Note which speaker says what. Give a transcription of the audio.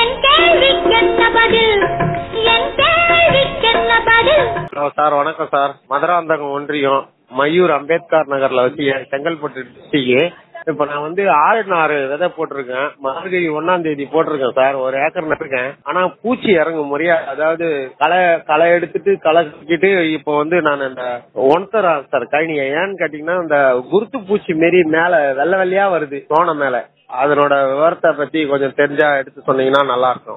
Speaker 1: என் கேள்விக்கென்ன பதில் என் கேள்விக்கென்ன பதில்
Speaker 2: ஹலோ சார் வணக்கம் சார் மதுராந்தகம் ஒன்றியம் மையூர் அம்பேத்கர் நகர்ல வச்சு செங்கல்பட்டு டிஸ்ட்ரிக்ட் இப்ப நான் வந்து ஆறு நாறு விதை போட்டிருக்கேன் மார்கழி ஒன்னாம் தேதி போட்டிருக்கேன் சார் ஒரு ஏக்கர் நட்டிருக்கேன் ஆனா பூச்சி இறங்கும் முறையா அதாவது களை களை எடுத்துட்டு களை கட்டிட்டு இப்போ வந்து நான் இந்த ஒன்சரா சார் கழனியை ஏன்னு கேட்டீங்கன்னா இந்த குருத்து பூச்சி மாரி மேல வெள்ளை வெள்ளையா வருது சோனம் மேல அதனோட விவரத்தை பத்தி கொஞ்சம் தெரிஞ்சா எடுத்து சொன்னீங்கன்னா நல்லா இருக்கும்